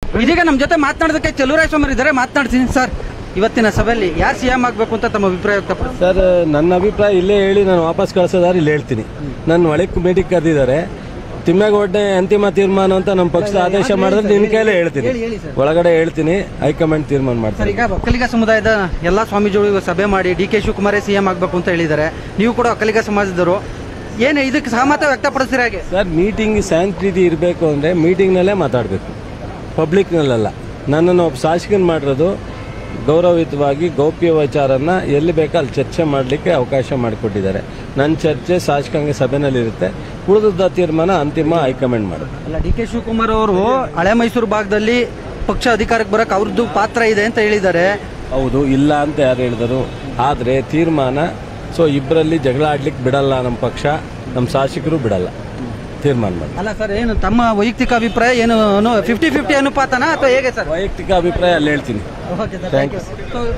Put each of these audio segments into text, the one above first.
ಇದೀಗ ನಮ್ಮ ಜೊತೆ ಮಾತನಾಡೋದಕ್ಕೆ ಚಲುವರಾಯ ಸ್ವಾಮಿ ಇದ್ದಾರೆ ಮಾತನಾಡ್ತೀನಿ ಸರ್ ಇವತ್ತಿನ ಸಭೆಯಲ್ಲಿ ಯಾರು ಸಿಎಂ ಆಗಬೇಕು ಅಂತ ತಮ್ಮ ಅಭಿಪ್ರಾಯ ವ್ಯಕ್ತಪಡಿಸಿ ಸರ್ ನನ್ನ ಅಭಿಪ್ರಾಯ ಇಲ್ಲೇ ಹೇಳಿ ನಾನು ವಾಪಸ್ ಕಳಿಸೋದಾದ್ರೆ ಇಲ್ಲಿ ಹೇಳ್ತೀನಿ ನನ್ನ ಒಳೆ ಕಮಿಟಿಗೆ ಕರೆದಿದ್ದಾರೆ ತಿಮ್ಮೇಗೌಡನೆ ಅಂತಿಮ ತೀರ್ಮಾನ ಅಂತ ನಮ್ಮ ಪಕ್ಷದ ಆದೇಶ ಮಾಡಿದ್ರೆ ನಿನ್ನ ಕೈಲೇ ಹೇಳ್ತೀನಿ ಹೇಳಿ, ಹೇಳಿ ಸರ್. ಒಳಗಡೆ ಹೇಳ್ತೀನಿ ಹೈಕಮಾಂಡ್ ತೀರ್ಮಾನ ಸರ್ ಮಾಡ್ತಾರೆ ಈಗ ಒಕ್ಕಲಿಗ ಸಮುದಾಯದ ಎಲ್ಲಾ ಸ್ವಾಮೀಜಿಗಳು ಇವಾಗ ಸಭೆ ಮಾಡಿ ಡಿ ಕೆ ಶಿವಕುಮಾರೇ ಸಿಎಂ ಆಗಬೇಕು ಅಂತ ಹೇಳಿದ್ದಾರೆ ನೀವು ಕೂಡ ಒಕ್ಕಲಿಗ ಸಮಾಜದವರು ಏನು ಇದಕ್ಕೆ ಸಹಮತ ವ್ಯಕ್ತಪಡಿಸ್ತೀರ ಹಾಗೆ ಸರ್ ಮೀಟಿಂಗ್ ಸ್ಯಾಂಕ್ಟಿಟಿ ಇರಬೇಕು ಅಂದರೆ ಮೀಟಿಂಗ್ನಲ್ಲೇ ಮಾತಾಡಬೇಕು ಪಬ್ಲಿಕ್ನಲ್ಲ ನನ್ನನ್ನು ಒಬ್ಬ ಶಾಸಕನ ಮಾಡಿರೋದು ಗೌರವಯುತವಾಗಿ ಗೌಪ್ಯ ವಿಚಾರನ ಎಲ್ಲಿ ಬೇಕೋ ಅಲ್ಲಿ ಚರ್ಚೆ ಮಾಡಲಿಕ್ಕೆ ಅವಕಾಶ ಮಾಡಿಕೊಟ್ಟಿದ್ದಾರೆ ನನ್ನ ಚರ್ಚೆ ಶಾಸಕಾಂಗ ಸಭೆನಲ್ಲಿರುತ್ತೆ ಉಳಿದ ತೀರ್ಮಾನ ಅಂತಿಮ ಹೈಕಮಾಂಡ್ ಮಾಡೋದು ಅಲ್ಲ ಡಿ ಕೆ ಶಿವಕುಮಾರ್ ಅವರು ಹಳೆ ಮೈಸೂರು ಭಾಗದಲ್ಲಿ ಪಕ್ಷ ಅಧಿಕಾರಕ್ಕೆ ಬರಕ್ಕೆ ಅವ್ರದ್ದು ಪಾತ್ರ ಇದೆ ಅಂತ ಹೇಳಿದ್ದಾರೆ ಹೌದು ಇಲ್ಲ ಅಂತ ಯಾರು ಹೇಳಿದರು ಆದರೆ ತೀರ್ಮಾನ ಸೊ ಇಬ್ಬರಲ್ಲಿ ಜಗಳ ಆಡ್ಲಿಕ್ಕೆ ಬಿಡಲ್ಲ ನಮ್ಮ ಪಕ್ಷ ನಮ್ಮ ಶಾಸಕರು ಬಿಡಲ್ಲ ತೀರ್ಮಾನ ಮಾಡಿ ಅಲ್ಲ ಸರ್ ಏನು ತಮ್ಮ ವೈಯಕ್ತಿಕ ಅಭಿಪ್ರಾಯ ಏನು ಫಿಫ್ಟಿ ಫಿಫ್ಟಿ ಅನುಪಾತನ ಅಥವಾ ಹೇಗೆ ಸರ್ ವೈಯಕ್ತಿಕ ಅಭಿಪ್ರಾಯ ಅಲ್ಲಿ ಹೇಳ್ತೀನಿ Thank you.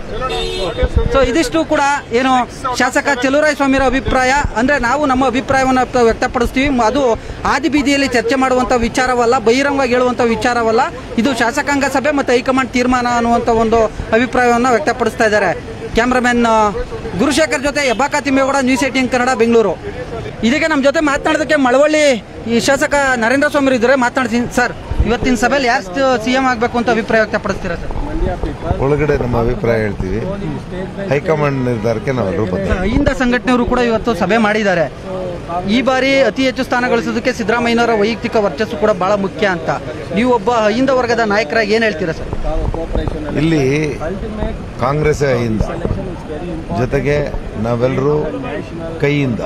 ಸೊ ಇದಿಷ್ಟು ಕೂಡ ಏನು ಶಾಸಕ ಚಲುವರಾಯ ಸ್ವಾಮಿರ ಅಭಿಪ್ರಾಯ ಅಂದ್ರೆ ನಾವು ನಮ್ಮ ಅಭಿಪ್ರಾಯವನ್ನು ವ್ಯಕ್ತ- ವ್ಯಕ್ತಪಡಿಸ್ತೀವಿ ಮ- ಅದು ಆದಿ ಬೀದಿಯಲ್ಲಿ ಚರ್ಚೆ ಮಾಡುವಂತ ವಿಚಾರವಲ್ಲ ಬಹಿರಂಗವಾಗಿ ಹೇಳುವಂತ ವಿಚಾರವಲ್ಲ ಇದು ಶಾಸಕಾಂಗ ಸಭೆ ಮತ್ತು ಹೈಕಮಾಂಡ್ ತೀರ್ಮಾನ ಅನ್ನುವಂತ ಒಂದು ಅಭಿಪ್ರಾಯವನ್ನು ವ್ಯಕ್ತಪಡಿಸ್ತಾ ಇದ್ದಾರೆ ಕ್ಯಾಮ್ರಾಮನ್ ಆ, ಗುರುಶೇಖರ್ ಜೊತೆ ಹೆಬ್ಬಾಕ ತಿಮ್ಮೇಗೌಡ ನ್ಯೂಸ್ ಏಟೀನ್ ಕನ್ನಡ ಬೆಂಗಳೂರು ಇದೀಗ ನಮ್ಮ ಜೊತೆ ಮಾತನಾಡೋದಕ್ಕೆ ಮಳವಳ್ಳಿ ಈ ಶಾಸಕ ನರೇಂದ್ರ ಸ್ವಾಮಿ ಇದ್ದಾರೆ ಮಾತನಾಡ್ತೀನಿ ಸರ್ ಇವತ್ತಿನ ಸಭೆಯಲ್ಲಿ ಯಾರು ಸಿಎಂ ಆಗಬೇಕು ಅಂತ ಅಭಿಪ್ರಾಯ ವ್ಯಕ್ತಪಡಿಸ್ತೀರಾ ಸರ್ ಒಳಗಡೆ ನಮ್ಮ ಅಭಿಪ್ರಾಯ ಹೇಳ್ತೀವಿ ಹೈಕಮಾಂಡ್ ನಿರ್ಧಾರಕ್ಕೆ ನಾವೆಲ್ಲರೂ ಬದ್ಧ ಅಹಿಂದ ಸಂಘಟನೆಯವರು ಕೂಡ ಇವತ್ತು ಸಭೆ ಮಾಡಿದ್ದಾರೆ ಈ ಬಾರಿ ಅತಿ ಹೆಚ್ಚು ಸ್ಥಾನ ಗಳಿಸೋದಕ್ಕೆ ಸಿದ್ದರಾಮಯ್ಯನವರ ವೈಯಕ್ತಿಕ ವರ್ಚಸ್ಸು ಕೂಡ ಬಹಳ ಮುಖ್ಯ ಅಂತ ನೀವು ಒಬ್ಬ ಅಹಿಂದ ವರ್ಗದ ನಾಯಕರಾಗಿ ಏನು ಹೇಳ್ತೀರಾ ಸರ್ ಇಲ್ಲಿ ಕಾಂಗ್ರೆಸ್ ಹಿಂದ ಜೊತೆಗೆ ನಾವೆಲ್ಲರೂ ಕೈಯಿಂದ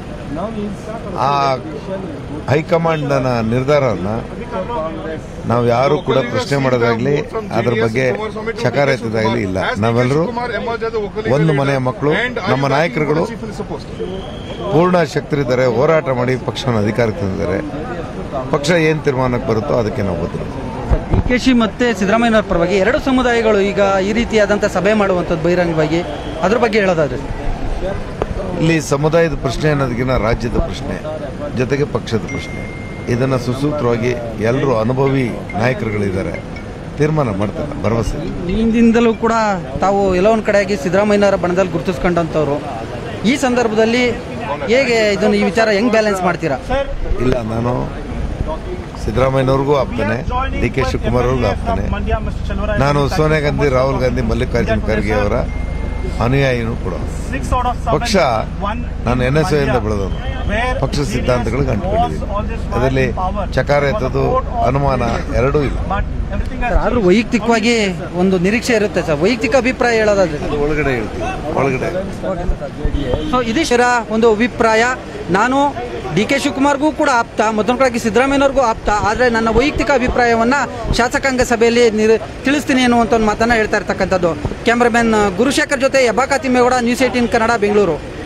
ಆ ಹೈಕಮಾಂಡ್ನ ನಿರ್ಧಾರವನ್ನು ನಾವು ಯಾರು ಕೂಡ ಪ್ರಶ್ನೆ ಮಾಡೋದಾಗ್ಲಿ ಅದ್ರ ಬಗ್ಗೆ ಚಕಾರ ಎತ್ತದಾಗ್ಲಿ ಇಲ್ಲ ನಾವೆಲ್ಲರೂ ಒಂದು ಮನೆಯ ಮಕ್ಕಳು ನಮ್ಮ ನಾಯಕರುಗಳು ಪೂರ್ಣ ಶಕ್ತರಿದ್ದಾರೆ ಹೋರಾಟ ಮಾಡಿ ಪಕ್ಷವನ್ನು ಅಧಿಕಾರಕ್ಕೆ ತಂದಿದ್ದಾರೆ ಪಕ್ಷ ಏನು ತೀರ್ಮಾನಕ್ಕೆ ಬರುತ್ತೋ ಅದಕ್ಕೆ ನಾವು ಬದ್ಧರು ಡಿ ಕೆ ಶಿ ಮತ್ತೆ ಸಿದ್ದರಾಮಯ್ಯನವರ ಪರವಾಗಿ ಎರಡು ಸಮುದಾಯಗಳು ಈಗ ಈ ರೀತಿಯಾದಂಥ ಸಭೆ ಮಾಡುವಂಥದ್ದು ಬಹಿರಂಗವಾಗಿ ಅದ್ರ ಬಗ್ಗೆ ಹೇಳೋದಾದ್ರೆ ಇಲ್ಲಿ ಸಮುದಾಯದ ಪ್ರಶ್ನೆ ಅನ್ನೋದಕ್ಕಿಂತ ರಾಜ್ಯದ ಪ್ರಶ್ನೆ ಜೊತೆಗೆ ಪಕ್ಷದ ಪ್ರಶ್ನೆ ಇದನ್ನು ಸುಸೂತ್ರವಾಗಿ ಎಲ್ಲರೂ ಅನುಭವಿ ನಾಯಕರುಗಳಿದ್ದಾರೆ ತೀರ್ಮಾನ ಮಾಡ್ತಾರೆ ಭರವಸೆ ಇದೆ. ಹಿಂದಿಂದಲೂ ಕೂಡ ತಾವು ಎಲ್ಲೋ ಒಂದು ಕಡೆಯಾಗಿ ಸಿದ್ದರಾಮಯ್ಯನವರ ಬಣದಲ್ಲಿ ಗುರುತಿಸ್ಕೊಂಡಂಥವ್ರು ಈ ಸಂದರ್ಭದಲ್ಲಿ ಹೇಗೆ ಇದನ್ನು ಈ ವಿಚಾರ ಹೆಂಗ್ ಬ್ಯಾಲೆನ್ಸ್ ಮಾಡ್ತೀರಾ ಇಲ್ಲ ನಾನು ಸಿದ್ದರಾಮಯ್ಯನವ್ರಿಗೂ ಆಪ್ತಾನೆ ಡಿ ಕೆ ಶಿವಕುಮಾರ್ ಅವ್ರಿಗೂ ಆಪ್ತಾನೆ ನಾನು ಸೋನಿಯಾ ಗಾಂಧಿ ರಾಹುಲ್ ಗಾಂಧಿ ಮಲ್ಲಿಕಾರ್ಜುನ್ ಖರ್ಗೆ ಅವರ ಅನುಯಾಯಿನೂ ಕೂಡ ಪಕ್ಷ ನಾನು ಎನ್ ಎಸ್ ಇಂದ ಬೆಳೆದವನು ಪಕ್ಷ ಸಿದ್ಧಾಂತಗಳಿಗೆ ಅಂಟಿಕೊಂಡಿದ್ದೀನಿ ಅದರಲ್ಲಿ ಚಕಾರ ಎತ್ತದು ಅನುಮಾನ ಎರಡೂ ಇಲ್ಲ ಆದ್ರೂ ವೈಯಕ್ತಿಕವಾಗಿ ಒಂದು ನಿರೀಕ್ಷೆ ಇರುತ್ತೆ ಸರ್ ವೈಯಕ್ತಿಕ ಅಭಿಪ್ರಾಯ ಹೇಳೋದಾದ್ರೆ ಅದು ಒಳಗಡೆ ಹೇಳ್ತೀವಿ ಒಳಗಡೆ ಸೊ ಇದಿಷ್ಟರ ಒಂದು ಅಭಿಪ್ರಾಯ ನಾನು ಡಿ ಕೆ ಶಿವಕುಮಾರ್ಗೂ ಕೂಡ ಆಪ್ತ ಮತ್ತೊಂದು ಕಡೆಗೆ ಸಿದ್ದರಾಮಯ್ಯನವ್ರಿಗೂ ಆಪ್ತ ಆದರೆ ನನ್ನ ವೈಯಕ್ತಿಕ ಅಭಿಪ್ರಾಯವನ್ನ ಶಾಸಕಾಂಗ ಸಭೆಯಲ್ಲಿ ನಿರ್ ತಿಳಿಸ್ತೀನಿ ಅನ್ನುವಂಥ ಒಂದು ಮಾತನ್ನ ಹೇಳ್ತಾ ಇರ್ತಕ್ಕಂಥದ್ದು ಕ್ಯಾಮ್ರಾಮನ್ ಗುರುಶೇಖರ್ ಜೊತೆ ಯಬ್ಬಾಕ ತಿಮ್ಮೇಗೌಡ ನ್ಯೂಸ್ ಏಟೀನ್ ಕನ್ನಡ ಬೆಂಗಳೂರು